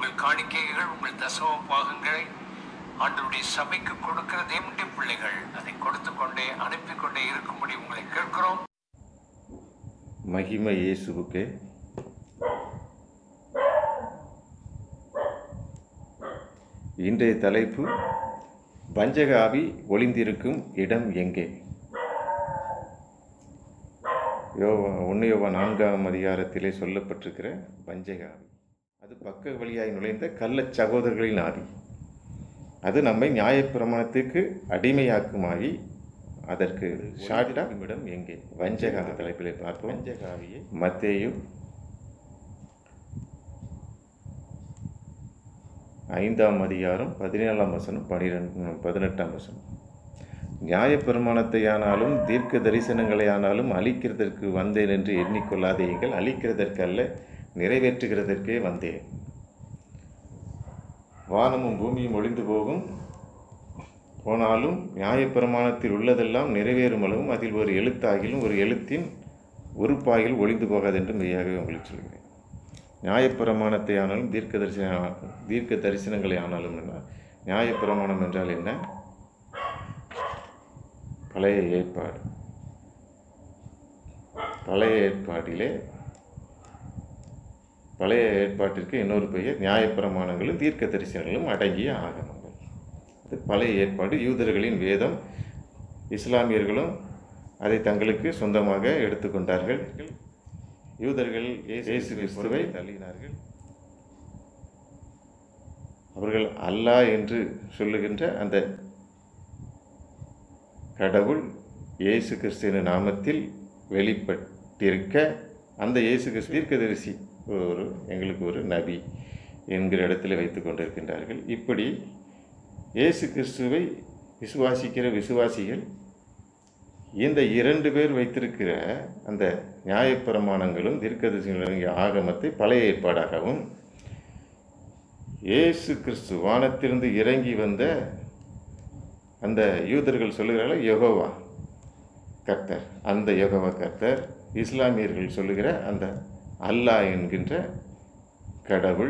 உங்கள் காணிக்கைகள் உங்கள் தசம பாகங்களை ஆண்டவருடைய சபைக்கு கொடுக்கிற தேவனுடைய பிள்ளைகள் அதை கொடுத்து கொண்டே அனுப்பி கொண்டே இருக்கும்படி உங்களை கேட்கிறோம் மகிமை இயேசுவுக்கே இன்றைய தலைப்பு வஞ்சக ஆவி ஒளிந்திருக்கும் இடம் எங்கே யோவா ஒன்று யோவா நான்காம் அதிகாரத்திலே சொல்லப்பட்டிருக்கிற வஞ்சக ஆவி அது பக்க வழியாய் நுழைந்த கள்ளச் சகோதரர்களின் ஆவி அது நம்மை நியாயப்பிரமாணத்துக்கு அடிமையாக்குமாகி அதற்கு ஷார்ட்டாகும் இடம் எங்கே வஞ்சக தலைப்பிலே பார்ப்போம் வஞ்சக ஆவியை மத்தேயு ஐந்தாம் அதிகாரம் பதினேழாம் வசனம் பனிரெண்டு பதினெட்டாம் வசனம் நியாயப்பிரமாணத்தை ஆனாலும் தீர்க்க தரிசனங்களை ஆனாலும் அழிக்கிறதற்கு வந்தேன் என்று எண்ணிக்கொள்ளாதீங்கள் அழிக்கிறதற்கல்ல நிறைவேற்றுகிறதற்கே வந்தேன் வானமும் பூமியும் ஒளிந்து போகும் போனாலும் நியாயப்பிரமாணத்தில் உள்ளதெல்லாம் நிறைவேறும் அளவும் அதில் ஒரு எழுத்தாகிலும் ஒரு எழுத்தின் உறுப்பாகிலும் ஒளிந்து போகாது என்று மெய்யாகவே உங்களுக்கு சொல்கிறேன் நியாயப்பிரமாணத்தை ஆனாலும் தீர்க்க தரிசன தீர்க்க தரிசனங்களை ஆனாலும் என்ன நியாயப்பிரமாணம் என்றால் என்ன பழைய ஏற்பாடு பழைய ஏற்பாட்டிலே பழைய ஏற்பாட்டிற்கு இன்னொரு பெயர் நியாயப்பிரமாணங்களும் தீர்க்க தரிசனங்களும் அடங்கிய ஆகமங்கள் அது பழைய ஏற்பாடு யூதர்களின் வேதம் இஸ்லாமியர்களும் அதை தங்களுக்கு சொந்தமாக எடுத்துக்கொண்டார்கள் யூதர்கள் இயேசு கிறிஸ்துவை தள்ளினார்கள் அவர்கள் அல்லாஹ் என்று சொல்லுகின்ற அந்த கடவுள் இயேசு கிறிஸ்துவின் நாமத்தில் வெளிப்பட்டிருக்க அந்த இயேசு கிறிஸ்து தீர்க்கதரிசி ஒரு எங்களுக்கு ஒரு நபி என்கிற இடத்துல வைத்து கொண்டிருக்கின்றார்கள் இப்படி இயேசு கிறிஸ்துவை விசுவாசிக்கிற விசுவாசிகள் இந்த இரண்டு பேர் வைத்திருக்கிற அந்த நியாயப்பிரமாணங்களும் தீர்க்கதரிசிகளும் ஆகமத்தை பழைய ஏற்பாடாகவும் இயேசு கிறிஸ்து வானத்திலிருந்து இறங்கி வந்த அந்த யூதர்கள் சொல்லுகிறார்கள் யெகோவா கர்த்தர் அந்த யெகோவா கர்த்தர் இஸ்லாமியர்கள் சொல்லுகிற அந்த அல்லாஹ் என்கின்ற கடவுள்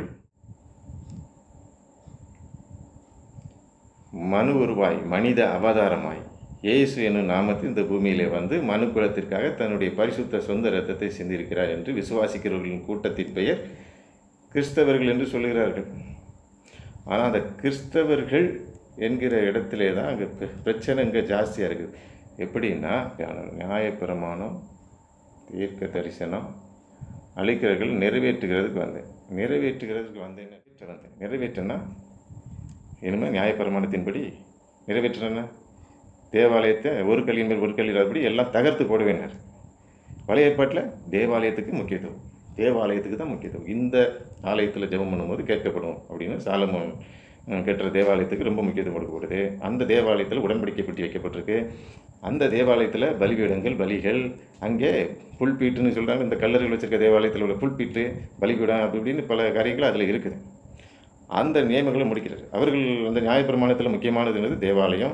மனு உருவாய் மனித அவதாரமாய் இயேசு என்னும் நாமத்தில் இந்த பூமியிலே வந்து மனு குலத்திற்காக தன்னுடைய பரிசுத்த சொந்த இரத்தத்தை சிந்திருக்கிறார் என்று விசுவாசிக்கிறவர்களின் கூட்டத்தின் பெயர் கிறிஸ்தவர்கள் என்று சொல்லுகிறார்கள் ஆனால் அந்த கிறிஸ்தவர்கள் என்கிற இடத்திலே தான் அங்கே பிரச்சனை இங்கே ஜாஸ்தியாக இருக்குது எப்படின்னா நியாயப்பிரமாணம் தீர்க்க தரிசனம் அழிக்கிறவர்கள் நிறைவேற்றுகிறதுக்கு வந்தேன் நிறைவேற்றுகிறதுக்கு வந்தேன் வந்தேன் நிறைவேற்றினா இனிமேல் நியாயப்பிரமாணத்தின்படி நிறைவேற்றினா தேவாலயத்தை ஒரு கல்லின் மேல் ஒரு கல்லிடாதபடி எல்லாம் தகர்த்து போடுவேனர் பழைய ஏற்பாட்டில் தேவாலயத்துக்கு முக்கியத்துவம் தேவாலயத்துக்கு தான் முக்கியத்துவம் இந்த ஆலயத்தில் ஜெபம் பண்ணும்போது கேட்கப்படும் அப்படின்னு சாலமோன் கட்டுற தேவாலயத்துக்கு ரொம்ப முக்கியத்துவம் கொடுக்கப்படுது அந்த தேவாலயத்தில் உடன்படிக்கை பெட்டி வைக்கப்பட்டிருக்கு அந்த தேவாலயத்தில் பலிபீடங்கள் பலிகள் அங்கே புல்பீட்டுன்னு சொல்கிறாங்க இந்த கல்லறைகள் வச்சிருக்க தேவாலயத்தில் உள்ள புல்பீட்டு பலிபீடம் அப்படி இப்படின்னு பல காரியங்கள் அதில் இருக்குது அந்த நியமங்களை முடிக்கிறது அவர்கள் அந்த நியாயப்பிரமாணத்தில் முக்கியமானது என்னது தேவாலயம்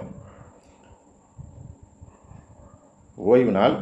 ஓய்வு நாள்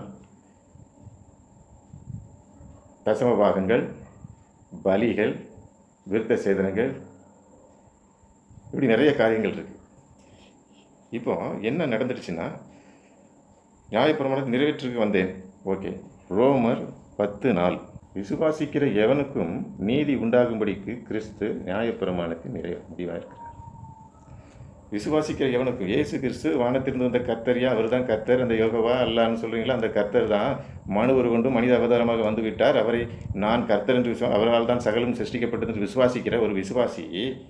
தசம பாகங்கள் பலிகள் விருத்த சேதனங்கள் இப்படி நிறைய காரியங்கள் இருக்குது இப்போ என்ன நடந்துடுச்சுன்னா நியாயப்பிரமாணத்தை நிறைவேற்றுக்கு வந்தேன் ஓகே ரோமர் பத்து நாள் விசுவாசிக்கிற எவனுக்கும் நீதி உண்டாகும்படிக்கு கிறிஸ்து நியாயப்பிரமாணத்தின் நிறைய முடிவாக இருக்கிறார் விசுவாசிக்கிற எவனுக்கும் இயேசு கிறிஸ்து வானத்திலிருந்து வந்த கர்த்தரியா அவர் தான் கர்த்தர் அந்த யோகவா அல்லான்னு சொல்கிறீங்களா அந்த கர்த்தர் தான் மனு ஒரு கொண்டு மனித அவதாரமாக வந்து விட்டார் அவரை நான் கர்த்தர் என்று விசுவா அவரால் தான் சகலம் சிருஷ்டிக்கப்பட்டது என்று விசுவாசிக்கிற ஒரு விசுவாசி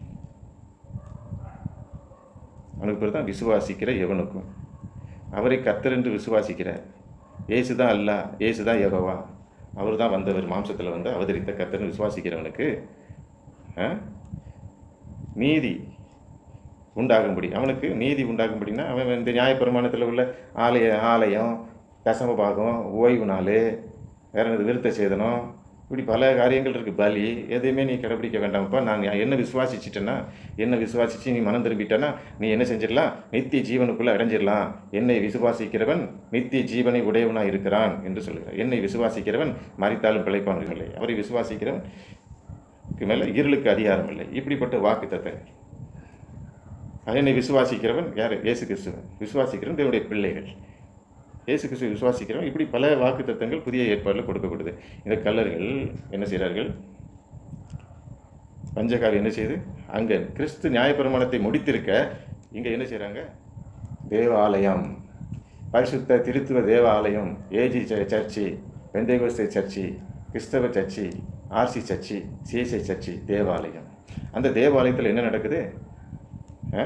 அவனுக்கு பேர் தான் விசுவாசிக்கிற எவனுக்கும் அவரை கர்த்தர் என்று விசுவாசிக்கிற இயேசு தான் அல்லா இயேசு தான் யகோவா அவர் தான் வந்தவர் மாம்சத்தில் வந்து அவதரித்த கர்த்தர்னு விசுவாசிக்கிறவனுக்கு நீதி உண்டாகும்படி அவனுக்கு நீதி உண்டாகும்படினா அவன் இந்த நியாயப்பிரமாணத்தில் உள்ள ஆலய ஆலயம் தசம பாகம் ஓய்வு நாள் வேற என்னது விருத்த சேதனம் இப்படி பல காரியங்கள் இருக்குது பலி எதையுமே நீ கடைப்பிடிக்க வேண்டாம்ப்பா நான் என்ன விசுவாசிச்சிட்டேன்னா என்ன விசுவாசிச்சு நீ மனம் திரும்பிட்டேன்னா நீ என்ன செஞ்சிடலாம் நித்திய ஜீவனுக்குள்ளே அடைஞ்சிடலாம் என்னை விசுவாசிக்கிறவன் நித்திய ஜீவனை உடையவனாக இருக்கிறான் என்று சொல்கிறார் என்னை விசுவாசிக்கிறவன் மறித்தாலும் பிழைப்பான் இல்லை அவரை விசுவாசிக்கிறவன் மேலே இருளுக்கு அதிகாரம் இல்லை இப்படிப்பட்ட வாக்கு தத்தங்கள் என்னை விசுவாசிக்கிறவன் யார் இயேசு கிறிஸ்துவன் விசுவாசிக்கிறவன் தேவனுடைய பிள்ளைகள் இயேசு கிறிஸ்துவை விசுவாசிக்கிறவன் இப்படி பல வாக்கு தத்தங்கள் புதிய ஏற்பாடில் கொடுக்கப்படுது இந்த கல்லர்கள் என்ன செய்கிறார்கள் பஞ்சகாவி என்ன செய்யுது அங்கே கிறிஸ்து நியாயப்பிரமாணத்தை முடித்திருக்க இங்கே என்ன செய்கிறாங்க தேவாலயம் பரிசுத்த திருத்துவ தேவாலயம் ஏஜி ச- சர்ச்சி பெந்தைகோஸ்தே சர்ச்சி கிறிஸ்தவ சர்ச்சி ஆர்சி சர்ச்சி சிஎஸ்ஐ சர்ச்சி தேவாலயம் அந்த தேவாலயத்தில் என்ன நடக்குது ஆ?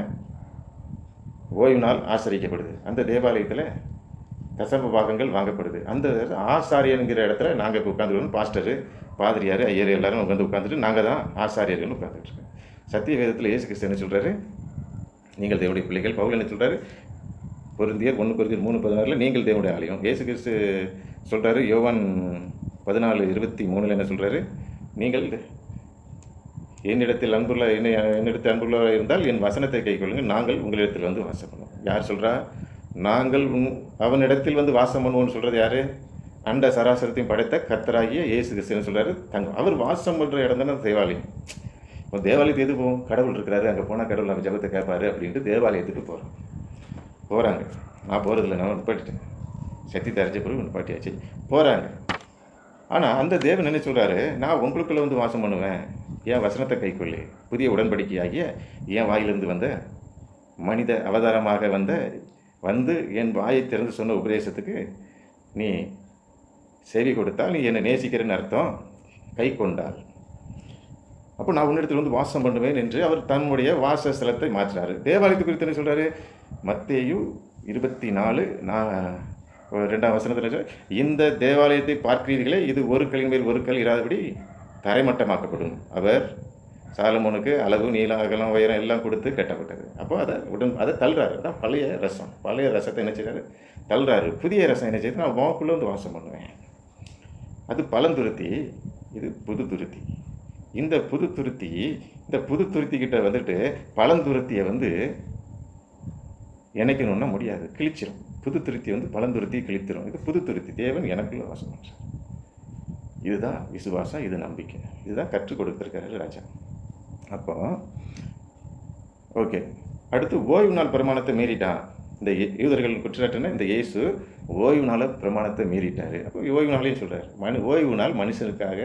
ஓய்வு நாள் ஆசரிக்கப்படுது அந்த தேவாலயத்தில் தசம பாகங்கள் வாங்கப்படுது அந்த ஆசாரியனுங்கிற இடத்துல நாங்கள் இப்போ உட்காந்துருக்கோம் பாஸ்டரு பாதிரியார் ஐயர் எல்லாரும் உட்காந்து உட்காந்துட்டு நாங்கள் தான் ஆசாரியர்கள்னு உட்காந்துட்டு இருக்கோம் சத்திய வேதத்தில் இயேசு கிறிஸ்து என்ன சொல்கிறாரு நீங்கள் தேவனுடைய பிள்ளைகள் பவுல் என்ன சொல்கிறாரு பொருந்தியர் ஒன்று பொருந்தியர் மூணு பதினாறில் நீங்கள் தேவனுடைய ஆலயம் இயேசு கிறிஸ்து சொல்கிறாரு யோவான் பதினாலு இருபத்தி மூணில் என்ன சொல்கிறாரு நீங்கள் என்னிடத்தில் அன்புள்ள என்னை என்னிடத்தில் அன்புள்ள இருந்தால் என் வசனத்தை கைக்கொள்ளுங்கள் நாங்கள் உங்களிடத்தில் வந்து வாசம் பண்ணுவோம் யார் சொல்கிறா நாங்கள் உன் அவனிடத்தில் வந்து வாசம் பண்ணுவோம்னு சொல்கிறது யார் அண்ட சராசரத்தையும் படைத்த கத்தராகிய இயேசு கிறிஸ்துன்னு சொல்கிறாரு தங்க அவர் வாசம் பண்ணுற இடம் தானே தேவாலயம் இப்போ தேவாலயத்துக்கு எது போவோம் கடவுள் இருக்கிறாரு அங்கே போனால் கடவுள் நம்ம ஜெபத்தை கேட்பாரு அப்படின்ட்டு தேவாலயத்துக்கு போகிறோம் போகிறாங்க நான் போகிறதில்ல நான் நிப்பாட்டிட்டேன் சத்தி தரைஞ்ச பிறகு நிப்பாட்டியாச்சு போகிறாங்க ஆனால் அந்த தேவன் என்ன சொல்கிறாரு நான் உங்களுக்குள்ளே வந்து வாசம் பண்ணுவேன் என் வசனத்தை கைக்கொள்ளு புதிய உடன்படிக்கையாகிய என் வாயிலிருந்து வந்த மனித அவதாரமாக வந்த வந்து என் வாயை திறந்து சொன்ன உபதேசத்துக்கு நீ செவி கொடுத்தால் நீ என்னை நேசிக்கிறேன்னு அர்த்தம் கை கொண்டால் அப்போ நான் உன்னிடத்தில் வந்து வாசம் பண்ணுவேன் என்று அவர் தன்னுடைய வாசஸ்தலத்தை மாற்றுறாரு தேவாலயத்தை குறித்து என்ன சொல்கிறாரு மத்தேயு இருபத்தி நாலு நான் ரெண்டாம் வசனத்தில் சொல்றாரு, இந்த தேவாலயத்தை பார்க்கிறீர்களே இது ஒரு கல்லின் மேல் ஒரு கல் இராதபடி தரைமட்டமாக்கப்படும் அவர் சாலமோனுக்கு அளவு நீளம் அகலம் உயரம் எல்லாம் கொடுத்து கட்டப்பட்டது அப்போ அதை உடன் அதை தள்ளுறாரு அதான் பழைய ரசம் பழைய ரசத்தை என்ன செய்றாரு தள்ளுறாரு புதிய ரசம் என்ன செய்யுது நான் வாக்குள்ளே வந்து வாசம் பண்ணுவேன் அது பழந்துருத்தி இது புது துருத்தி இந்த புது துருத்தி இந்த புது துருத்தி கிட்ட வந்துட்டு பழந்துருத்தியை வந்து இணைக்கணும்னா முடியாது கிழிச்சிரும் புது துருத்தி வந்து பழந்துருத்தி கிழித்திரும் இது புது துருத்தி தேவன் எனக்குள்ள வாசம் பண்ணுறார் இதுதான் விசுவாசம் இது நம்பிக்கை இதுதான் கற்றுக் கொடுத்துருக்காரு ராஜா அப்போ ஓகே அடுத்து ஓய்வு நாள் பிரமாணத்தை மீறிட்டான் இந்த யூ- யூதர்கள் குற்றச்சாட்டுன்னா இந்த இயேசு ஓய்வு நாள் பிரமாணத்தை மீறிட்டாரு அப்போ ஓய்வு நாளையும் சொல்றாரு மனு ஓய்வு நாள் மனுஷனுக்காக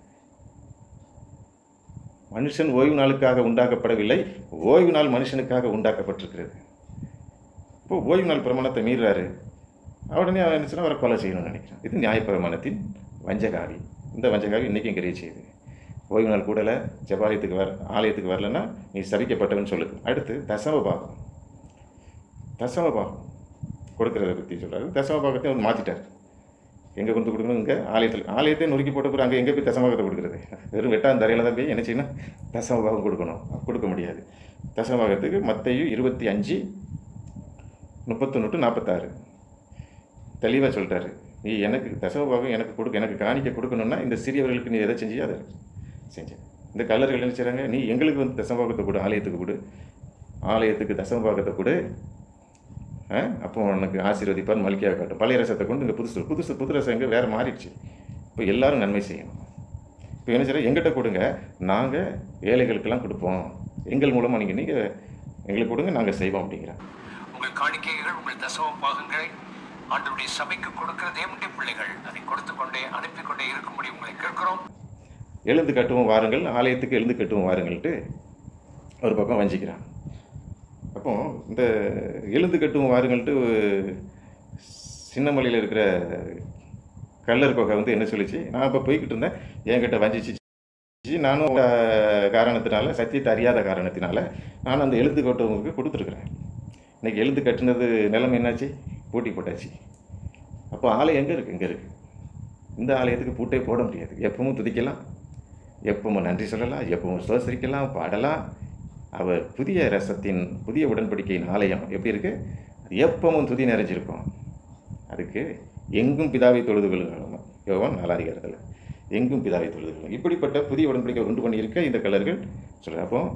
மனுஷன் ஓய்வு நாளுக்காக உண்டாக்கப்படவில்லை ஓய்வு நாள் மனுஷனுக்காக உண்டாக்கப்பட்டிருக்கிறது இப்போ ஓய்வு நாள் பிரமாணத்தை மீறுறாரு உடனே அவன் என்ன சொன்னா அவரை கொலை செய்யணும்னு நினைக்கிறான் இது நியாயப்பிரமாணத்தின் வஞ்சகாவி இந்த வஞ்சகாவி இன்றைக்கும் கிரியை செய்யுது ஓய்வு நாள் கூடலை ஜபாலயத்துக்கு வர ஆலயத்துக்கு வரலன்னா நீ சபிக்கப்பட்டவன் சொல்லுது அடுத்து தசம பாகம் தசம பாகம் கொடுக்கறத பற்றி சொல்கிறாரு தசம பாகத்தை அவர் மாற்றிட்டார் எங்கே கொண்டு கொடுக்கணும் இங்கே ஆலயத்தில் ஆலயத்தை நொறுக்கி போட்ட பிறகு அங்கே எங்கே போய் தசம பாகத்தை கொடுக்குறது வெறும் வெட்டான் தரையில் தான் போய் என்ன செய்யணும் தசம பாகம் கொடுக்கணும் கொடுக்க முடியாது தசம பாகத்துக்கு மத்தையும் இருபத்தி அஞ்சு முப்பத்தொன்று டு நாற்பத்தாறு தெளிவாக சொல்லிட்டாரு நீ எனக்கு தசம பாகம் எனக்கு கொடுக்க எனக்கு காணிக்க கொடுக்கணும்னா இந்த சிறியவர்களுக்கு நீ எதை செஞ்சியோ அதை செஞ்சேன் இந்த கல்லர்கள் என்ன செய்கிறாங்க நீ எங்களுக்கு வந்து தசம பாகத்தை கொடு ஆலயத்துக்கு கொடு ஆலயத்துக்கு தசம பாகத்தை கொடு ஆ? அப்போ உனக்கு ஆசீர்வதிப்பார் மலிக்கையாக காட்டும் பழைய ரசத்தை கொண்டு இங்கே புதுசு புதுசு புது ரசம் இங்கே வேறு மாறிடுச்சு இப்போ எல்லாரும் நன்மை செய்யணும் இப்போ என்ன செய்யறோம் எங்கிட்ட கொடுங்க நாங்கள் ஏழைகளுக்கெல்லாம் கொடுப்போம் எங்கள் மூலமாக நீங்கள் நீங்கள் எங்களுக்கு கொடுங்க நாங்கள் செய்வோம் அப்படிங்கிறேன் உங்கள் காணிக்கைகள் உங்கள் தசம பாகங்களை ஆண்டவருடைய சபைக்கு கொடுக்கிற தேவனுடைய பிள்ளைகள் அதை கொடுத்து கொண்டே அனுப்பி கொண்டே இருக்கும்படி உங்களை கேட்கிறோம் எழுந்து கட்டுவோம் வாருங்கள் ஆலயத்துக்கு எழுந்து கட்டுவோம் வாருங்கள்ட்டு ஒரு பக்கம் வஞ்சிக்கிறான் அப்போ இந்த எழுந்து கட்டுவோம் வாருங்கள்ட்டு சின்னமலையில் இருக்கிற கல்லர் கொகை வந்து என்ன சொல்லிச்சு நான் இப்போ போய்கிட்டு இருந்தேன் என்கிட்ட வஞ்சிச்சு நானும் அஹ், காரணத்தினால சத்தியத்தை அறியாத காரணத்தினால நான் அந்த எழுந்து கட்டுவங்களுக்கு கொடுத்துருக்குறேன் இன்னைக்கு எழுந்து கட்டுனது நிலைமை என்னாச்சு பூட்டி போட்டாச்சு அப்போ ஆலயம் எங்கே இருக்குது இங்கே இருக்குது இந்த ஆலயத்துக்கு பூட்டே போட முடியாது எப்பவும் துதிக்கலாம் எப்பவும் நன்றி சொல்லலாம் எப்பவும் சோசரிக்கலாம் பாடலாம் அவர் புதிய ரசத்தின் புதிய உடன்படிக்கையின் ஆலயம் எப்படி இருக்கு அது எப்பவும் துதி நிறைஞ்சிருக்கும் அதுக்கு எங்கும் பிதாவை தொழுது கொள்ளுங்கள் யோவான் நாலாதிகாரத்தில் எங்கும் பிதாவை தொழுது கொள்ளுங்கள் இப்படிப்பட்ட புதிய உடன்படிக்கை உண்டு பண்ணியிருக்க இந்த கலர்கள் சொல்கிறார் அப்போ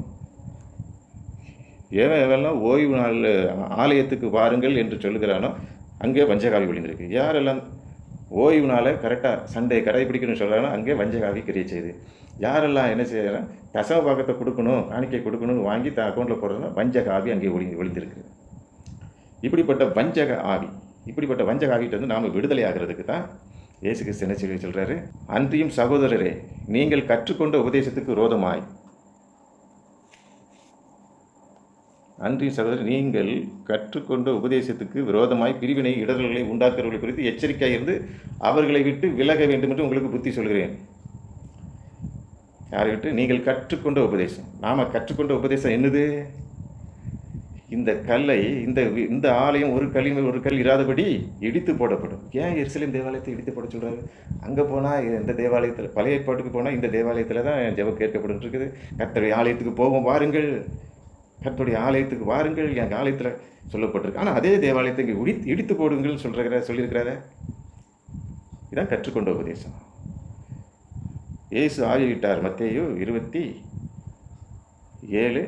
எவன் எவெல்லாம் ஓய்வு நாள் ஆலயத்துக்கு வாருங்கள் என்று சொல்லுகிறானோ அங்கே வஞ்சகாவி விழுந்திருக்கு யாரெல்லாம் ஓய்வு நாளை கரெக்டாக சண்டே கடைபிடிக்கணும்னு சொல்கிறானோ அங்கே வஞ்சகாவி கிரியை செய்யுது யாரெல்லாம் என்ன செய்யறாங்க தசம பாகத்தை கொடுக்கணும் காணிக்கை கொடுக்கணும்னு வாங்கி த அக்கௌண்ட்டில் போடுறதுனா வஞ்சக ஆவி அங்கே ஒளி ஒளிந்திருக்கு இப்படிப்பட்ட வஞ்சக ஆவி இப்படிப்பட்ட வஞ்சக ஆவிட்டு வந்து நாம் விடுதலை ஆகிறதுக்கு தான் இயேசு கிறிஸ்து என்ன சொல்லி சொல்கிறாரு அன்றியும் சகோதரரே நீங்கள் கற்றுக்கொண்ட உபதேசத்துக்கு விரோதமாய் அன்றியும் சகோதரர் நீங்கள் கற்றுக்கொண்ட உபதேசத்துக்கு விரோதமாய் பிரிவினை இடர்களை உண்டாக்குறவர்களை குறித்து எச்சரிக்கையாக இருந்து அவர்களை விட்டு விலக வேண்டும் என்று உங்களுக்கு புத்தி சொல்கிறேன் யாரை விட்டு நீங்கள் கற்றுக்கொண்ட உபதேசம் நாம் கற்றுக்கொண்ட உபதேசம் என்னது இந்த கல்லை இந்த வி- இந்த ஆலயம் ஒரு கல்லின் ஒரு கல் இராதபடி இடித்து போடப்படும் ஏன் எருசலேம் தேவாலயத்தை இடித்து போட சொல்கிறாரு அங்கே போனால் இந்த தேவாலயத்தில் பழைய ஏற்பாட்டுக்கு போனால் இந்த தேவாலயத்தில் தான் ஜெபம் கேட்கப்படும் இருக்குது கர்த்தருடைய ஆலயத்துக்கு போவோம் வாருங்கள் கர்த்தருடைய ஆலயத்துக்கு வாருங்கள் என் ஆலயத்தில் சொல்லப்பட்டிருக்கு ஆனால் அதே தேவாலயத்தை இங்கே இடி இடித்து போடுங்கள்னு சொல்கிற சொல்லியிருக்கிறாரே இதான் கற்றுக்கொண்ட உபதேசம் இயேசு ஆகிவிட்டார் மத்தேயு இருபத்தி ஏழு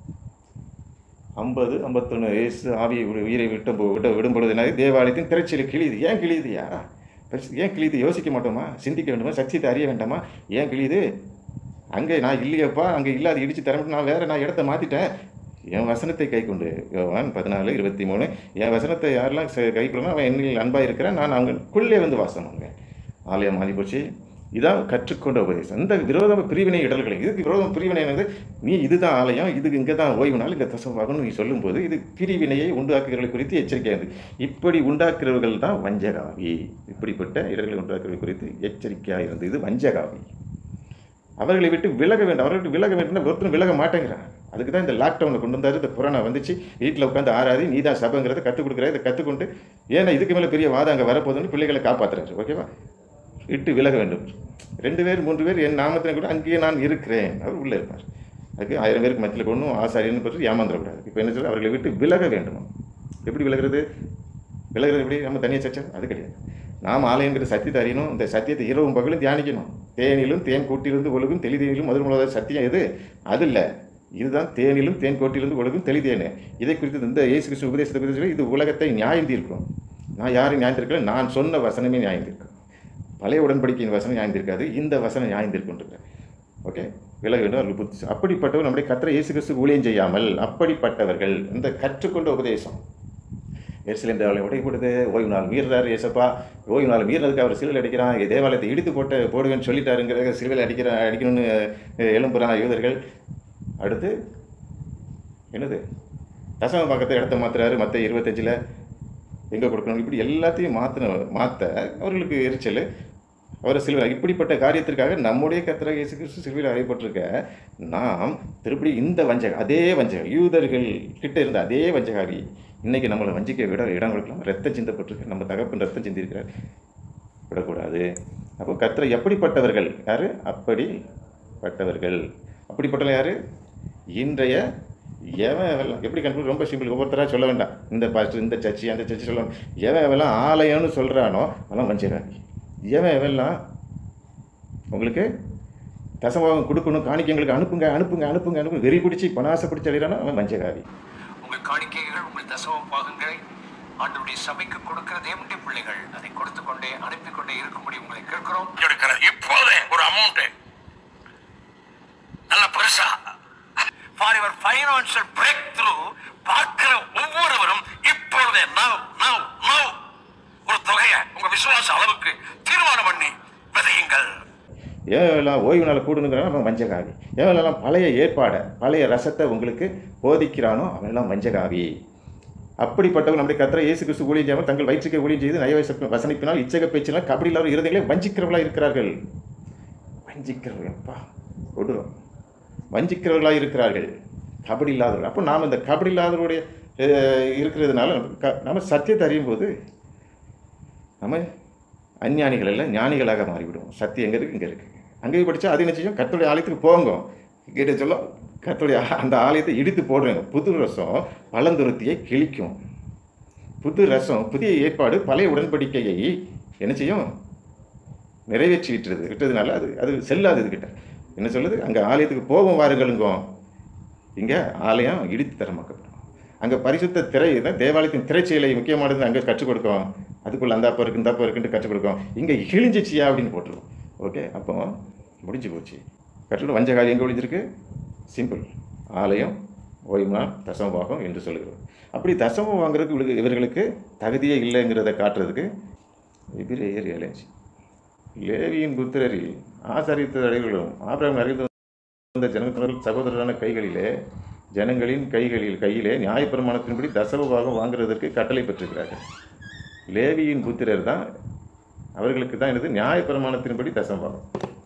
ஐம்பது ஐம்பத்தொன்று இயேசு ஆவியை விடு- உயிரை விட்ட போ- விட விடும் பொழுது என்ன ஆகுது? தேவாலயத்தின் திரைச்சல் கிழியுது ஏன் கிழியுதுயா பரிசு- ஏன் கிழியுது யோசிக்க மாட்டோமா சிந்திக்க வேண்டுமா சத்தியத்தை அறிய வேண்டாமா ஏன் கிழியுது அங்கே நான் இல்லையப்பா அங்கே இல்லாத இடிச்சு தர முடியும். நான் வேற நான் இடத்த மாற்றிட்டேன் என் வசனத்தை கை கொண்டு யோவான் பதினாலு இருபத்தி மூணு என் வசனத்தை யாரெல்லாம் செ- கை கொள்ளணும் அவன் என்னில் அன்பாக இருக்கிறான் நான் அவங்களுக்குள்ளே வந்து வாசம் பண்ணுவேன் ஆலயம் மாறி போச்சு இதான் கற்றுக்கொண்ட உபதேசம் இந்த விரோத பிரிவினை இடர்களை இதுக்கு விரோதம் பிரிவினை என்னது நீ இதுதான் ஆலயம் இதுக்கு இங்கே தான் ஓய்வு நாள் இங்கே தசவாகணும் நீ சொல்லும்போது இது பிரிவினையை உண்டாக்குகிறவர்களை குறித்து எச்சரிக்கையாக இருந்து இப்படி உண்டாக்குறவர்கள் தான் வஞ்சகாவி இப்படிப்பட்ட இடர்களை உண்டாக்குறவர்கள் குறித்து எச்சரிக்கையாக இருந்து இது வஞ்சகாவி அவர்களை விட்டு விலக வேண்டும் அவர்களை விட்டு விலக வேண்டும் ஒருத்தரும் விலக மாட்டேங்கிறான் அதுக்கு தான் இந்த லாக்டவுனை கொண்டு வந்தாரு இந்த கொரோனா வந்துச்சு வீட்டில் உட்காந்து ஆறாது நீ தான் சபங்கிறத கற்றுக் கொடுக்குற இதை கற்றுக்கொண்டு ஏன்னா இதுக்கு மேலே பெரிய வாதம் அங்கே வரப்போகுதுன்னு பிள்ளைகளை காப்பாற்றுறாரு ஓகேவா விட்டு விலக வேண்டும் ரெண்டு பேர் மூன்று பேர் என் நாமத்தினை கூட அங்கேயே நான் இருக்கிறேன் அவர் உள்ளே இருப்பார் அதுக்கு ஆயிரம் பேருக்கு மத்தியில் கொண்டு ஆசாரியன்னு பற்றி ஏமாந்துடக்கூடாது இப்போ என்ன சொல்ல அவர்களை விட்டு விலக வேண்டும் எப்படி விலகிறது விலகிறது எப்படி நம்ம தனியாக சர்ச்சை அது கிடையாது நாம் ஆலயங்கிற சத்தியத்தை அறியணும் இந்த சத்தியத்தை இரவும் பகலும் தியானிக்கணும் தேனிலும் தேன் கூட்டிலிருந்து ஒழுகும் தெளிதேனிலும் முதல் முதலாவது சத்தியம் எது அது இல்லை இதுதான் தேனிலும் தேன் கோட்டிலிருந்து ஒழுகும் தெளிதேனு இதை குறித்து இந்த இயேசு கிறிஸ்து உபதேசத்தை குறித்து சொல்லி, இது உலகத்தை நியாயம் தீர்க்கும் நான் யாரும் நியாயம் தீர்க்கல நான் சொன்ன வசனமே நியாயம் தீர்க்கும் பழைய உடன்படிக்கையின் வசனம் நியாயம் தீர்க்காது இந்த வசனம் நியாயம் தீர்க்குன்றது ஓகே விலக வேண்டும் அவர்கள் புத்தி அப்படிப்பட்டவர் நம்முடைய கத்திர இயேசு கிறிஸ்து ஊழியம் செய்யாமல் அப்படிப்பட்டவர்கள் இந்த கற்றுக்கொண்ட உபதேசம் எருசலேம் தேவாலயம் உடைப்படுது ஓய்வு நாள் மீறுறாரு ஏசப்பா ஓய்வு நாள் மீறினதுக்கு அவர் சிலுவையில் அடிக்கிறான் இங்க தேவாலயத்தை இடித்து போட்டு போடுவேன்னு சொல்லிட்டாருங்கிற சிலுவையில் அடிக்கிற அடிக்கணும்னு அஹ், எழும்புறான் யூதர்கள் அடுத்து என்னது தசம பக்கத்தை இடத்த மாத்துறாரு மற்ற இருபத்தஞ்சில் எங்கே கொடுக்கணும் இப்படி எல்லாத்தையும் மாற்றின மாற்ற அவர்களுக்கு எரிச்சல் அவரை சிலுவை இப்படிப்பட்ட காரியத்திற்காக நம்முடைய கத்திர இயேசு கிறிஸ்து சிலுவையில் அறையப்பட்டிருக்க நாம் திருப்பி இந்த வஞ்சகம் அதே வஞ்சகம் யூதர்கள் கிட்ட இருந்த அதே வஞ்சகாவி இன்னைக்கு நம்மளை வஞ்சிக்க விட இடம் கொடுக்கலாம் ரத்தம் சிந்தப்பட்டிருக்கு நம்ம தகப்பன் ரத்தம் சிந்திருக்கிறார் விடக்கூடாது அப்போ கத்திர எப்படிப்பட்டவர்கள் யார் அப்படிப்பட்டவர்கள் அப்படிப்பட்டவர்கள் யார் இன்றைய எவன் எவெல்லாம் எப்படி கண்டுபிடி ரொம்ப சிம்பிள் ஒவ்வொருத்தராக சொல்ல வேண்டாம் இந்த பாஸ்டர் இந்த சர்ச்சி அந்த சர்ச்சி சொல்ல வேண்டாம். எவன் எவெல்லாம் ஆலயம்னு சொல்கிறானோ அவெல்லாம் வஞ்சிடாங்க எவன் எவெல்லாம் உங்களுக்கு தசமாகம் கொடுக்கணும் காணிக்கை எங்களுக்கு அனுப்புங்க அனுப்புங்க அனுப்புங்க அனுப்புங்க வெறி பிடிச்சி பணாசை பிடிச்சி அழிறானோ அவன் வஞ்சகாரி உங்கள் காணிக்கைகள் உங்கள் தசம பாகங்களை ஆண்டவருடைய சபைக்கு கொடுக்கிற தேவனுடைய பிள்ளைகள் அதை கொடுத்து கொண்டே அனுப்பி கொண்டே இருக்கும்படி உங்களை கேட்கிறோம் எடுக்கிற இப்போதே ஒரு அமௌண்ட் நல்ல பெருசா for your financial breakthrough பார்க்கிற ஒவ்வொருவரும் இப்பொழுதே நவ் நவ் நவ் ஒரு தொகையை உங்க விசுவாச அளவுக்கு தீர்மானம் பண்ணி விதையுங்கள் எவெல்லாம் ஓய்வு நாள் கூடணுங்கிறானோ அவன் வஞ்சகாவி எவெல்லாம் பழைய ஏற்பாடை பழைய ரசத்தை உங்களுக்கு போதிக்கிறானோ அவனெல்லாம் வஞ்சகாவி அப்படிப்பட்டவங்க நம்முடைய கத்திர இயேசு கிறிஸ்து ஊழியம் செய்யாமல் தங்கள் வயிற்றுக்கு ஊழியம் செய்து நய வச- வசனிப்பினால் இச்சக பேச்சினால் கபடி இல்லாத இருதயங்களே வஞ்சிக்கிறவர்களாக இருக்கிறார்கள் வஞ்சிக்கிறவர்கள் அப்பா கொடூரம் வஞ்சிக்கிறவர்களாக இருக்கிறார்கள் கபடி இல்லாதவர்கள் அப்போ நாம் இந்த கபடி இல்லாதவருடைய அஹ், இருக்கிறதுனால நமக்கு க நம்ம சத்தியத்தை அறியும் போது நம்ம அஞ்ஞானிகள் எல்லாம் ஞானிகளாக மாறிவிடுவோம் சத்தியம் எங்கே இருக்குது இங்கே இருக்குது அங்கேயே படித்தா அது என்ன செய்யும் கர்த்தருடைய ஆலயத்துக்கு போங்க கேட்டு சொல்ல கர்த்தருடைய ஆ- அந்த ஆலயத்தை இடித்து போடுறாங்க புது ரசம் பழந்துருத்தியை கிழிக்கும் புது ரசம் புதிய ஏற்பாடு பழைய உடன்படிக்கையை என்ன செய்யும் நிறைவேற்றி விட்டுறது விட்டதுனால அது அது செல்லாது இதுகிட்ட என்ன சொல்லுது அங்கே ஆலயத்துக்கு போவோம் வாருங்களுங்கோ இங்கே ஆலயம் இடித்து தரமாக்கப்படும் அங்கே பரிசுத்த திரை தான் தேவாலயத்தின் திரைச்செயலை முக்கியமானது அங்கே கற்றுக் கொடுக்கும் அதுக்குள்ள அந்த அப்போ இருக்கு இந்த அப்போ இருக்குன்ட்டு கற்றுக் கொடுக்கும் இங்கே கிழிஞ்சிச்சியா அப்படின்னு போட்டுருவோம் ஓகே அப்போ முடிஞ்சு போச்சு கட்டளை வஞ்சகாவி எங்கே ஒழிஞ்சிருக்கு சிம்பிள் ஆலயம் ஓய்வு நாள் தசமபாகம் என்று சொல்லுகிறோம் அப்படி தசமம் வாங்குறதுக்கு இவர்களுக்கு- இவர்களுக்கு தகுதியே இல்லைங்கிறத காட்டுறதுக்கு எபிரேயர் ஏழஞ்சு லேவியின் புத்திரரில் ஆசாரித்த அடைகளும் ஆபிரகாம் அறிந்து வந்த ஜனங்கள் சகோதரரான கைகளிலே ஜனங்களின் கைகளில் கையிலே நியாயப்பிரமாணத்தின்படி தசமபாகம் வாங்குறதற்கு கட்டளை பெற்றிருக்கிறார்கள் லேவியின் புத்திரர் தான் அவர்களுக்கு தான் என்னது நியாயப்பிரமாணத்தின்படி தசமபாகம்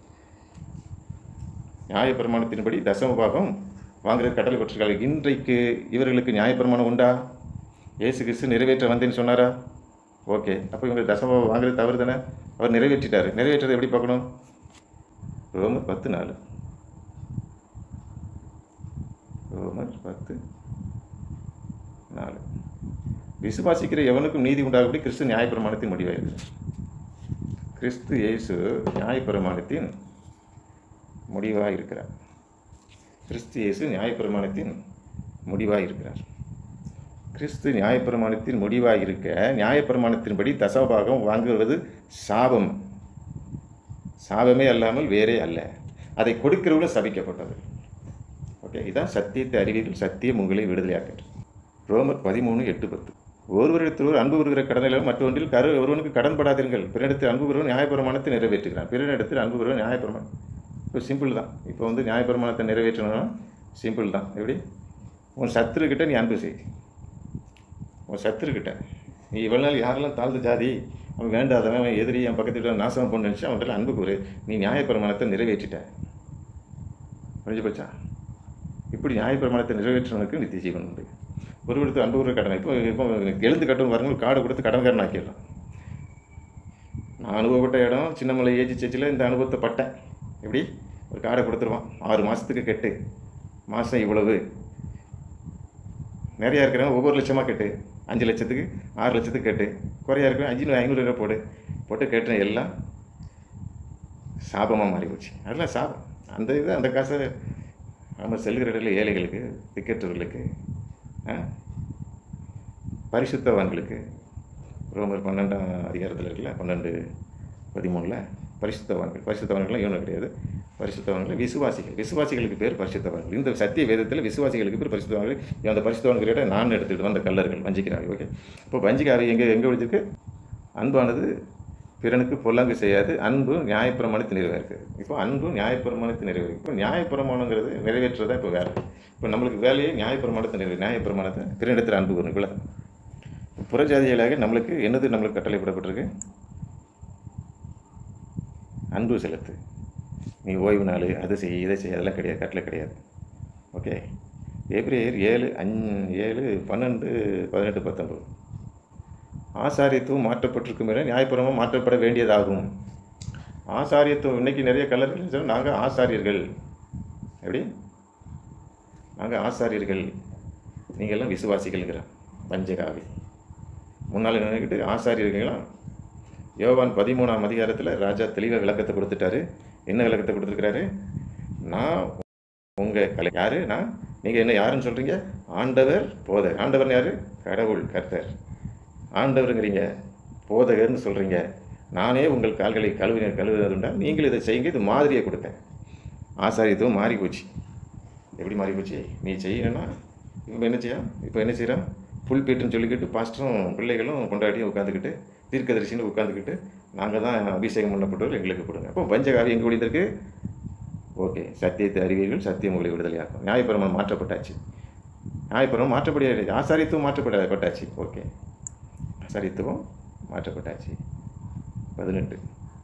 நியாயப்பிரமாணத்தின்படி தசமபாகம் வாங்குற கட்டளை பெற்றிருக்கார்கள் இன்றைக்கு இவர்களுக்கு நியாயப்பிரமாணம் உண்டா இயேசு கிறிஸ்து நிறைவேற்ற வந்தேன்னு சொன்னாரா ஓகே அப்போ இவங்க தசமபாகம் வாங்குறது தவறு தானே அவர் நிறைவேற்றிட்டார் நிறைவேற்றதை எப்படி பார்க்கணும் ரோமர் பத்து நாலு ரோமர் பத்து நாலு விசுவாசிக்கிற எவனுக்கும் நீதி உண்டாகபடி கிறிஸ்து நியாயப்பிரமாணத்தின் முடிவாயிருக்கிறார் கிறிஸ்து இயேசு நியாயப்பிரமாணத்தின் முடிவாக இருக்கிறார் கிறிஸ்து இயேசு நியாயப்பிரமாணத்தின் முடிவாக இருக்கிறார் கிறிஸ்து நியாயப்பிரமாணத்தின் முடிவாக இருக்க நியாயப்பிரமாணத்தின்படி தசபாகம் வாங்குவது சாபம் சாபமே அல்லாமல் வேறே அல்ல அதை கொடுக்கிறவங்க சபிக்கப்பட்டது ஓகே இதான் சத்தியத்தை அறிவீர்கள் சத்தியம் உங்களை விடுதலையாக்கின்றது ரோமர் பதிமூணு எட்டு பத்து ஒருவரிடத்தில் அன்பு வருகிற கடனிலும் மற்றொன்றில் கரு ஒருவனுக்கு கடன் படாதீர்கள் பிறனிடத்தில் அன்பு வருவன் நியாயப்பிரமாணத்தை நிறைவேற்றுகிறான் பிறனிடத்தில் அன்பு வருவன் நியாயப்பிரமாணம் இப்போ சிம்பிள் தான் இப்போ வந்து நியாயப்பிரமாணத்தை நிறைவேற்றணும்னா சிம்பிள் தான் எப்படி உன் சத்துருக்கிட்ட நீ அன்பு செய் உன் சத்துருக்கிட்ட நீ இவ்வளோ நாள் யாரெல்லாம் தாழ்ந்த ஜாதி அவன் வேண்டாதவன் அவன் எதிரி என் பக்கத்து வீட்டில் நாசம் பண்ணு நினச்சி அவன்கிட்ட அன்பு கூறு நீ நியாயப்பிரமாணத்தை நிறைவேற்றிட்ட புரிஞ்சு போச்சா இப்படி நியாயப்பிரமாணத்தை நிறைவேற்றவனுக்கு நித்திய ஜீவன் உண்டு ஒரு விடத்து அன்பு கூறுற கடன் இப்போ இப்போ எழுந்து கட்டணும் வரவங்க கார்டு கொடுத்து கடன்காரன் ஆக்கிடலாம் நான் அனுபவப்பட்ட இடம் சின்னமலை ஏஜி சர்ச்சில் இந்த அனுபவத்தை பட்டேன் எப்படி ஒரு கார்டை கொடுத்துருவான் ஆறு மாதத்துக்கு கெட்டு மாதம் இவ்வளவு நிறையா இருக்கிறவங்க ஒவ்வொரு லட்சமாக கட்டு அஞ்சு லட்சத்துக்கு ஆறு லட்சத்துக்கு கட்டு குறையா இருக்கிறவங்க அஞ்சு ஐநூறு ரூபா போடு போட்டு கேட்டேன் எல்லாம் சாபமாக மாறி போச்சு அதெல்லாம் சாபம் அந்த இது அந்த காசை நம்ம செல்கிற இடத்துல ஏழைகளுக்கு திக்கற்றவர்களுக்கு ஆ, பரிசுத்தவான்களுக்கு ரோமர் பன்னெண்டாம் அதிகாரத்தில் இருக்குல்ல பன்னெண்டு பதிமூணில் பரிசுத்தவான்கள் பரிசுத்தவான்கள்லாம் இவனும் கிடையாது பரிசுத்தவான்கள் விசுவாசிகள் விசுவாசிகளுக்கு பேர் பரிசுத்தவான்கள் இந்த சத்திய வேதத்தில் விசுவாசிகளுக்கு பேர் பரிசுத்தவான்கள் இவன் அந்த பரிசுத்தவான்களிட நான் எடுத்துக்கிட்டு வந்த கல்லர்கள் வஞ்சிக்கிறாங்க ஓகே இப்போ வஞ்சிக்காவை எங்கே எங்கே விழுந்திருக்கு அன்பானது பிறனுக்கு பொல்லாங்கு செய்யாது அன்பு நியாயப்பிரமாணத்தை நிறைவேறு இப்போ அன்பு நியாயப்பிரமாணத்தை நிறைவேறு இப்போ நியாயப்பிரமாணங்கிறது நிறைவேற்றுறதா இப்போ வேலை இப்போ நம்மளுக்கு வேலையே நியாயப்பிரமாணத்தை நிறைவேறு நியாயப்பிரமாணத்தை பிறனிடத்தில் அன்பு வரும் இவ்வளோ புறஜாதிகளாக நம்மளுக்கு என்னது நம்மளுக்கு கட்டளைப்படப்பட்டிருக்கு அன்பு செலுத்து நீ ஓய்வு நாள் அது செய் இதை செய் அதெல்லாம் கிடையாது கட்டளை கிடையாது ஓகே ஏப்ரல் ஏழு அஞ் ஏழு பன்னெண்டு பதினெட்டு பத்தொம்பது ஆசாரியத்துவம் மாற்றப்பட்டிருக்கும் என நியாயபுரமாக மாற்றப்பட வேண்டியதாகும் ஆசாரியத்துவம் இன்னைக்கு நிறைய கலர்கள் சொன்னால் நாங்கள் ஆசாரியர்கள் எப்படி நாங்கள் ஆசாரியர்கள் நீங்கள் எல்லாம் விசுவாசிகள்ங்கிறான் பஞ்சகாவி முன்னால் நினைக்கிட்டு ஆசாரியர்களாம் யோவான் பதிமூணாம் அதிகாரத்தில் ராஜா தெளிவாக விளக்கத்தை கொடுத்துட்டாரு என்ன விளக்கத்தை கொடுத்துருக்கிறாரு நான் உங்கள் கலை யார் நான் நீங்கள் என்ன யாருன்னு சொல்கிறீங்க ஆண்டவர் போதர் ஆண்டவர் யார் கடவுள் கர்த்தர் ஆண்டவருங்கிறீங்க போதகர்னு சொல்கிறீங்க நானே உங்கள் கால்களை கழுவின கழுவுவதுண்டா நீங்கள் இதை செய்யுங்க இது மாதிரியை கொடுத்தேன் ஆசாரியத்துவம் மாறி போச்சு எப்படி மாறி போச்சு நீ செய்யணும்னா இப்போ என்ன செய்ய இப்போ என்ன செய்கிறோம் புல் பீட்டுன்னு சொல்லிக்கிட்டு பாஸ்டரும் பிள்ளைகளும் கொண்டாடியும் உட்காந்துக்கிட்டு தீர்க்கதரிசின்னு உட்காந்துக்கிட்டு நாங்கள் தான் அபிஷேகம் பண்ணப்பட்டவர்கள் எங்களுக்கு கொடுங்க அப்போ பஞ்சகாவி எங்கே ஒழிந்திருக்கு ஓகே சத்தியத்தை அறிவீர்கள் சத்தியம் உங்களை விடுதலையாக்கும் நியாயப்பிரமாணம் மாற்றப்பட்டாச்சு நியாயப்பிரமாணம் மாற்றப்படியாது ஆசாரித்துவம் மாற்றப்பட பட்டாச்சு ஓகே ஆசாரித்துவம் மாற்றப்பட்டாச்சு பதினெட்டு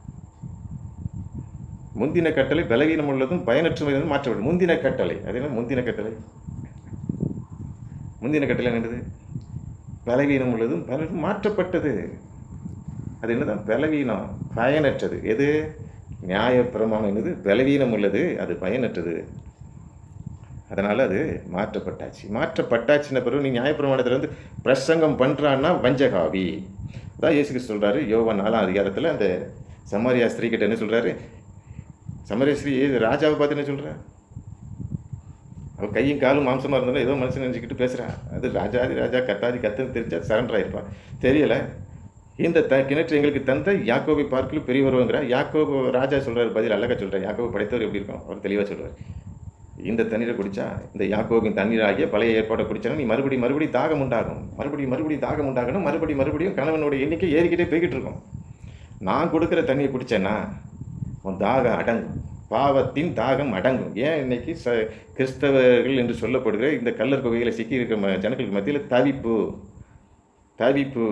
முந்தின கட்டளை பலவீனம் உள்ளதும் பயனற்றதும் மாற்றப்படும் முந்தின கட்டளை அது என்ன முந்தின கட்டளை முந்தின கட்டளை என்னது பலவீனம் உள்ளதும் பயனற்ற மாற்றப்பட்டது அது என்னதான் பலவீனம் பயனற்றது எது நியாயப்பிரமாணம் என்னது பலவீனம் உள்ளது அது பயனற்றது அதனால் அது மாற்றப்பட்டாச்சு மாற்றப்பட்டாச்சுன்ன பிறகு நீ நியாயப்பிரமாணத்தில் வந்து பிரசங்கம் பண்ணுறான்னா வஞ்சகாவி அதான் இயேசு கிறிஸ்து சொல்கிறாரு யோவான் நாலாம் அதிகாரத்தில் அந்த சமாரியா ஸ்திரீ கிட்ட என்ன சொல்கிறாரு சமாரியா ஸ்ரீ ராஜாவை பார்த்து என்ன சொல்கிறா அவள் கையும் காலும் மாம்சமாக இருந்தாலும் ஏதோ மனுஷன் நினச்சிக்கிட்டு பேசுகிறான் அது ராஜாதி ராஜா கத்தாதி கத்துன்னு தெரிஞ்சா சரண்டர் ஆயிருப்பான் தெரியலை இந்த த கிணற்று எங்களுக்கு தந்த யாக்கோபை பார்க்கலும் பெரியவருங்கிற யாக்கோபு ராஜா சொல்கிறார் பதில் அழகா சொல்கிறார் யாக்கோபு படைத்தவர் எப்படி இருக்கும் அவர் தெளிவாக சொல்றார் இந்த தண்ணீரை குடிச்சா இந்த யாக்கோபின் தண்ணீர் ஆகிய பழைய ஏற்பாடை குடிச்சா நீ மறுபடியும் மறுபடியும் தாகம் உண்டாகும் மறுபடியும் மறுபடியும் தாகம் உண்டாகணும் மறுபடியும் மறுபடியும் கணவனோட எண்ணிக்கை ஏறிக்கிட்டே போய்கிட்டு இருக்கும் நான் கொடுக்குற தண்ணியை குடிச்சேன்னா உன் தாகம் அடங்கும் பாவத்தின் தாகம் அடங்கும் ஏன் இன்னைக்கு ச கிறிஸ்தவர்கள் என்று சொல்லப்படுகிற இந்த கல்லர் குகையில் சிக்கி இருக்கிற ம- ஜனங்களுக்கு மத்தியில் தவிப்பு தவிப்பு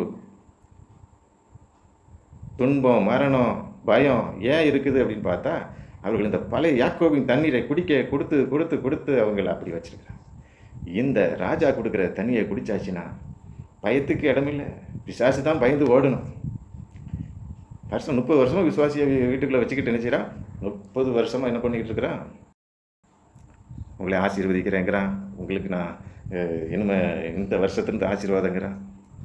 துன்பம் மரணம் பயம் ஏன் இருக்குது அப்படின்னு பார்த்தா அவர்கள் இந்த பழைய யாக்கோபின் தண்ணீரை குடிக்க கொடுத்து கொடுத்து கொடுத்து அவங்கள அப்படி வச்சிருக்கிறாங்க இந்த ராஜா கொடுக்குற தண்ணியை குடிச்சாச்சுன்னா பயத்துக்கு இடமில்லை பிசாசு தான் பயந்து ஓடணும் வருஷம் முப்பது வருஷமாக விசுவாசியை வீ- வீட்டுக்குள்ளே வச்சுக்கிட்டு நினைச்சிடா முப்பது வருஷமாக என்ன பண்ணிக்கிட்டு இருக்கிறான் உங்களை ஆசீர்வதிக்கிறேங்கிறான் உங்களுக்கு நான் அஹ், இனிமே இந்த வருஷத்துலேருந்து ஆசீர்வாதங்கிறான்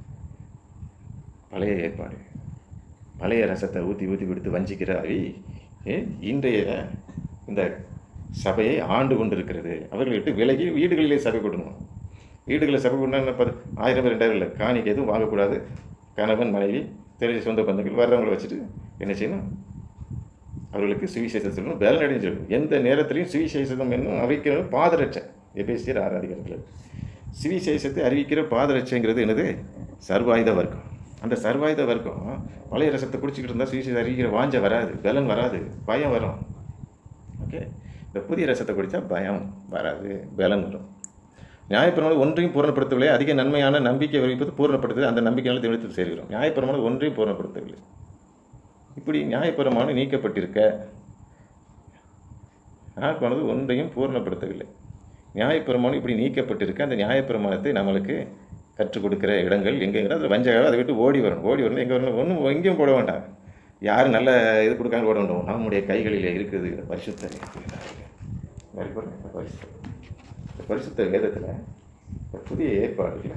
பழைய ஏற்பாடு பழைய ரசத்தை ஊற்றி ஊற்றி கொடுத்து வஞ்சிக்கிற அவி ஏ, இன்றைய இந்த சபையை ஆண்டு கொண்டிருக்கிறது அவர்களை விட்டு விலகி வீடுகளிலே சபை கொடுக்கணும் வீடுகளில் சபை கொண்டா பது ஆயிரம் பேர் ரெண்டாயிரம் இல்லை காணிக்கு எதுவும் வாங்கக்கூடாது கணவன் மனைவி தெரிஞ்ச சொந்த பந்தங்கள் வர்றவங்களை வச்சுட்டு என்ன செய்யணும் அவர்களுக்கு சுவிசேஷம் சொல்லணும் வேலை அடைஞ்சிருக்கும் எந்த நேரத்திலையும் சுவிசேஷம் என்னும் அறிவிக்கிற பாதரட்சை எபேசியர் ஆறு அதிகாரத்தில் சுவிசேஷத்தை அறிவிக்கிற பாதரட்சைங்கிறது என்னது சர்வாயுத வர்க்கம் அந்த சர்வாயுத வர்க்கம் பழைய ரசத்தை குடிச்சிக்கிட்டு இருந்தால் சுவிசேஷம் அறிவிக்கிற வாஞ்ச வராது பலன் வராது பயம் வரும் ஓகே இந்த புதிய ரசத்தை குடித்தா பயம் வராது பலன் வரும் நியாயப்பிரமாணம் ஒன்றையும் பூரணப்படுத்தவில்லை அதிக நன்மையான நம்பிக்கை வைப்பது பூரணப்படுத்துது அந்த நம்பிக்கையால் திணித்து சேர்கிறோம் நியாயப்பிரமாணம் ஒன்றையும் பூரணப்படுத்தவில்லை இப்படி நியாயப்பிரமாணம் நீக்கப்பட்டிருக்க நியாயப்பிரமானது ஒன்றையும் பூரணப்படுத்தவில்லை நியாயப்பிரமாணம் இப்படி நீக்கப்பட்டிருக்க அந்த நியாயப்பிரமாணத்தை நம்மளுக்கு கற்றுக் கொடுக்கிற இடங்கள் எங்கேங்கிற அதில் வஞ்சகாக அதை விட்டு ஓடி வரணும் ஓடி வரணும் எங்கே வரணும் ஒன்றும் எங்கேயும் போட வேண்டாம் யார் நல்ல இது கொடுக்காங்க போட வேண்டாம் நம்முடைய கைகளிலே இருக்குது இந்த பரிசுத்த வேறு பாருங்க, இந்த பரிசுத்த இந்த பரிசுத்த வேதத்தில் இந்த புதிய ஏற்பாடு இருக்குல்ல?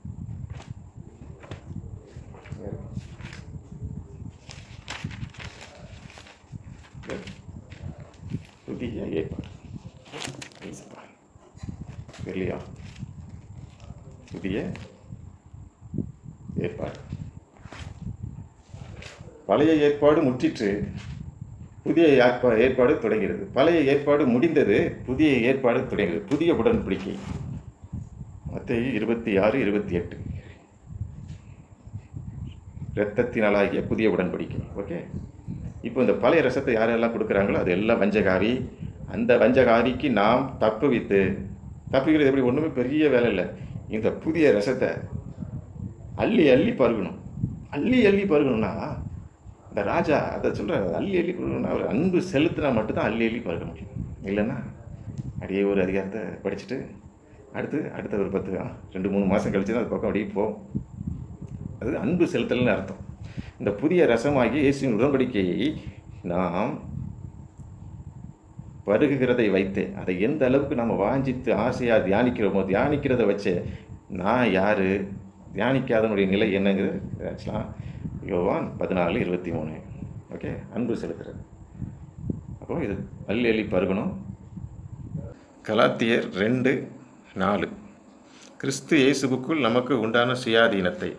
புதிய ஏற்பாடு இல்லையா புதிய ஏற்பாடு பழைய ஏற்பாடு முற்றிற்று புதிய ஏற்பா ஏற்பாடு தொடங்கிறது பழைய ஏற்பாடு முடிந்தது புதிய ஏற்பாடு தொடங்கிறது புதிய உடன்படிக்கை மத்திய இருபத்தி ஆறு இருபத்தி எட்டு இரத்தத்தினாலாகிய புதிய உடன்படிக்கை ஓகே இப்போ இந்த பழைய ரசத்தை யாரெல்லாம் கொடுக்குறாங்களோ அது எல்லாம் வஞ்சகாரி அந்த வஞ்சகாரிக்கு நாம் தப்புவித்து தப்பிக்கிறது எப்படி ஒன்றுமே பெரிய வேலை இல்லை இந்த புதிய ரசத்தை அள்ளி அள்ளி பருகணும் அள்ளி அள்ளி பருகணும்னா இந்த ராஜா அதை சொல்கிறார் அள்ளி அள்ளி பருகணும்னா அவர் அன்பு செலுத்தினா மட்டும்தான் அள்ளி அள்ளி பருக முடியும் இல்லைன்னா அப்படியே ஒரு அதிகாரத்தை படிச்சுட்டு அடுத்து அடுத்த ஒரு பத்து ஆ, ரெண்டு மூணு மாதம் கழிச்சு தான் அது பக்கம் அப்படியே போகும் அது அன்பு செலுத்தல்னு அர்த்தம் இந்த புதிய ரசமாகிய இயேசுவின் உடன்படிக்கையை நாம் பருகுகிறதை வைத்து அதை எந்த அளவுக்கு நாம் வாஞ்சித்து ஆசையாக தியானிக்கிறோமோ தியானிக்கிறத வச்சு நான் யார் தியானிக்காதனுடைய நிலை என்னங்கிறது ஆக்சுவலாக யோவான் பதினாலு இருபத்தி மூணு ஓகே அன்பு செலுத்துறது அப்போ இது அள்ளி அள்ளி பருகணும் கலாத்தியர் ரெண்டு நாலு கிறிஸ்து இயேசுவுக்குள் நமக்கு உண்டான சுயாதீனத்தை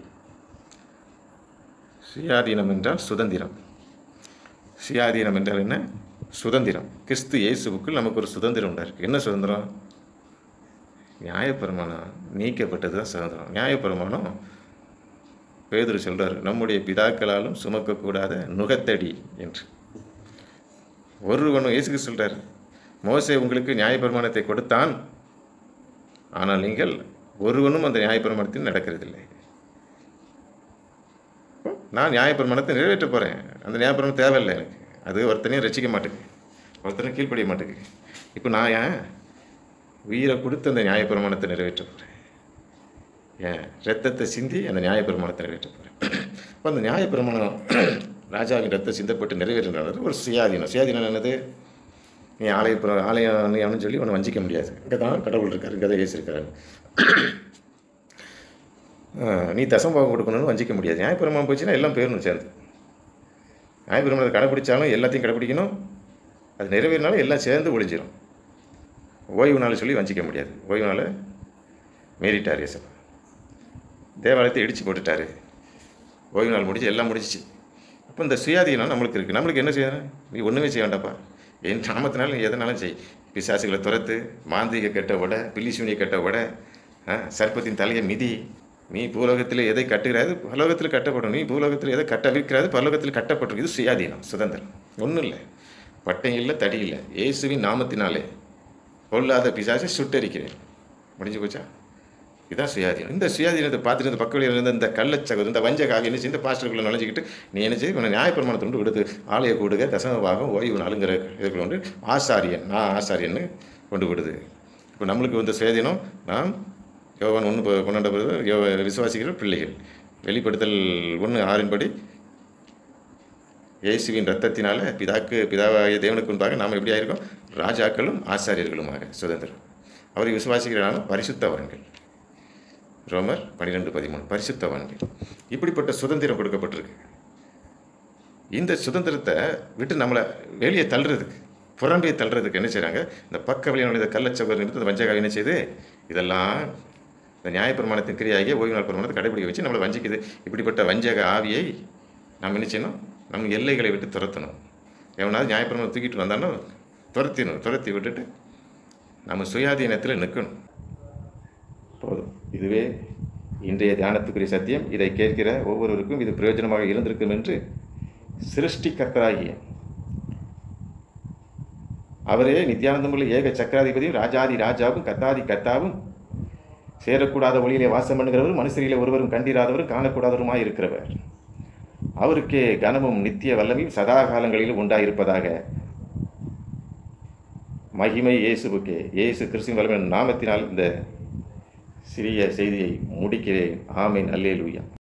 சுயாதீனம் என்றால் சுதந்திரம் சுயாதீனம் என்றால் என்ன சுதந்திரம் கிறிஸ்து இயேசுவுக்குள் நமக்கு ஒரு சுதந்திரம் உண்டாயிருக்கு என்ன சுதந்திரம் நியாயப்பிரமாணம் நீக்கப்பட்டது தான் சுதந்திரம் நியாயப்பிரமாணம் பேதுரு சொல்றார் நம்முடைய பிதாக்களாலும் சுமக்கக்கூடாத நுகத்தடி என்று ஒருவனும் இயேசுக்கு சொல்றார் மோசே உங்களுக்கு நியாயப்பிரமாணத்தை கொடுத்தான் ஆனால் நீங்கள் ஒருவனும் அந்த நியாயப்பிரமாணத்தில் நடக்கிறதில்லை அப்போ நான் நியாயப்பிரமாணத்தை நிறைவேற்ற போகிறேன் அந்த நியாயப்பிரமாணம் தேவையில்லை எனக்கு அது ஒருத்தனையும் ரசிக்க மாட்டேங்குது ஒருத்தனையும் கீழ்ப்படிய மாட்டேங்குது இப்போ நான் ஏன் உயிரை கொடுத்து அந்த நியாயப்பிரமாணத்தை நிறைவேற்ற போகிறேன் ஏன் ரத்தத்தை சிந்தி அந்த நியாயப்பிரமாணத்தை நிறைவேற்ற போகிறேன் அப்போ அந்த நியாயப்பிரமாணம் ராஜாவின் ரத்தம் சிந்தப்பட்டு நிறைவேறுன்றது ஒரு சுயாதீனம் சுயாதீனம் என்னது நீ ஆலய பிர- ஆலயம் நீ அவனு சொல்லி உன்னை வஞ்சிக்க முடியாது இங்கே தான் கடவுள் இருக்கார் இங்கே தான் இயேசு இருக்காரு ஆஹ், நீ தசம்பாவம் கொடுக்கணும்னு வஞ்சிக்க முடியாது நியாயப்பிரமாணம் போச்சுன்னா எல்லாம் போயிடணும் சேர்ந்து நியாயப்பிரமாணத்தை கடைப்பிடிச்சாலும் எல்லாத்தையும் கடைப்பிடிக்கணும் அது நிறைவேறினாலும் எல்லாம் சேர்ந்து ஒழிஞ்சிடும் ஓய்வு நாள் சொல்லி வஞ்சிக்க முடியாது ஓய்வு நாள் மீறிட்டார் இயேசு தேவாலயத்தை இடித்து போட்டுட்டாரு ஓய்வு நாள் முடிச்சு எல்லாம் முடிஞ்சிச்சு அப்போ இந்த சுயாதீனம் நம்மளுக்கு இருக்குது நம்மளுக்கு என்ன செய்யணும் நீ ஒன்றுமே செய்ய வேண்டாப்பா என் நாமத்தினால நீ எதனாலும் செய் பிசாசுகளை துரத்து மாந்திரிக கெட்ட விட பில்லிசூனிய கெட்ட விட ஆ, சர்ப்பத்தின் தலையை மிதி நீ பூலோகத்தில் எதை கட்டுகிறாது பரலோகத்தில் கட்டப்படும் நீ பூலோகத்தில் எதை கட்டவிருக்கிறாது பரலோகத்தில் கட்டப்பட்டிருக்கு இது சுயாதீனம் சுதந்திரம் ஒன்றும் இல்லை பட்டை இல்லை தடி இல்லை இயேசுவின் நாமத்தினாலே பொல்லாத பிசாசை சுட்டரிக்கிறேன் முடிஞ்சு போச்சா இதான் சுயாதீனம் இந்த சுயாதீனத்தை பார்த்துட்டு இந்த பக்க வழியில் இருந்த இந்த கள்ளச்சகது இந்த வஞ்சகாக என்ன செய்ய இந்த பாஸ்டருக்குள்ளே நுழைஞ்சிக்கிட்டு நீ என்ன செய்ய உன்னை நியாயப்பிரமாணத்தை கொண்டு விடுத்து ஆலய கூடுக தசம பாகம் ஓய்வு நாளுங்கிற இதுக்குள்ள வந்து ஆசாரியன் நான் ஆசாரியன்னு கொண்டு விடுது இப்போ நம்மளுக்கு வந்த சுயாதீனம் நாம் யோவான் ஒன்று கொண்டாண்ட பிறகு யோ விசுவாசிக்கிற பிள்ளைகள் வெளிப்படுத்தல் ஒன்று ஆறின்படி இயேசுவின் ரத்தத்தினால பிதாக்கு பிதாவாகிய தேவனுக்கு முன்பாக நாம் எப்படி ஆயிருக்கோம் ராஜாக்களும் ஆசாரியர்களுமாக சுதந்திரம் அவரை விசுவாசிக்கிறாலும் பரிசுத்தவன்கள் ரோமர் பன்னிரெண்டு பதிமூணு பரிசுத்தவான்கள் இப்படிப்பட்ட சுதந்திரம் கொடுக்கப்பட்டிருக்கு இந்த சுதந்திரத்தை விட்டு நம்மளை வெளியே தள்ளுறதுக்கு புறம்பே தள்ளுறதுக்கு என்ன செய்கிறாங்க இந்த பக்க வழியினுடைய இந்த கள்ளச்சவர் நிறுத்து இந்த வஞ்சகாக என்ன செய்யுது இதெல்லாம் இந்த நியாயப்பிரமாணத்தின் கிரியாகிய ஓய்வு நாள் பிரமாணத்தை கடைபிடிக்க வச்சு நம்மளை வஞ்சிக்குது இப்படிப்பட்ட வஞ்சக ஆவியை நாம் என்ன செய்யணும் நம்ம எல்லைகளை விட்டு துரத்தணும் எவனாவது நியாயப்பிரமாணம் தூக்கிட்டு வந்தானோ துரத்திடணும் துரத்தி விட்டுட்டு நம்ம சுயாதீனத்தில் நிற்கணும் போதும் இதுவே இன்றைய தியானத்துக்குரிய சத்தியம் இதை கேட்கிற ஒவ்வொருவருக்கும் இது பிரயோஜனமாக இருந்திருக்கும் என்று சிருஷ்டிகர்த்தராகிய அவரே நித்யானந்தமுள்ள ஏக சக்கராதிபதியும் ராஜாதி ராஜாவும் கத்தாதி கத்தாவும் சேரக்கூடாத ஒளியிலே வாசம் பண்ணுகிறவரும் மனுஷரிலே ஒருவரும் கண்டிராதவரும் காணக்கூடாதவருமாய் இருக்கிறவர் அவருக்கே கனமும் நித்திய வல்லமையும் சதா காலங்களிலும் உண்டாயிருப்பதாக மகிமை இயேசுவுக்கே இயேசு கிறிஸ்துவின் வல்லமையின் நாமத்தினால் இந்த சிறிய செய்தியை முடிக்கிறேன் ஆமீன் அல்லேலூயா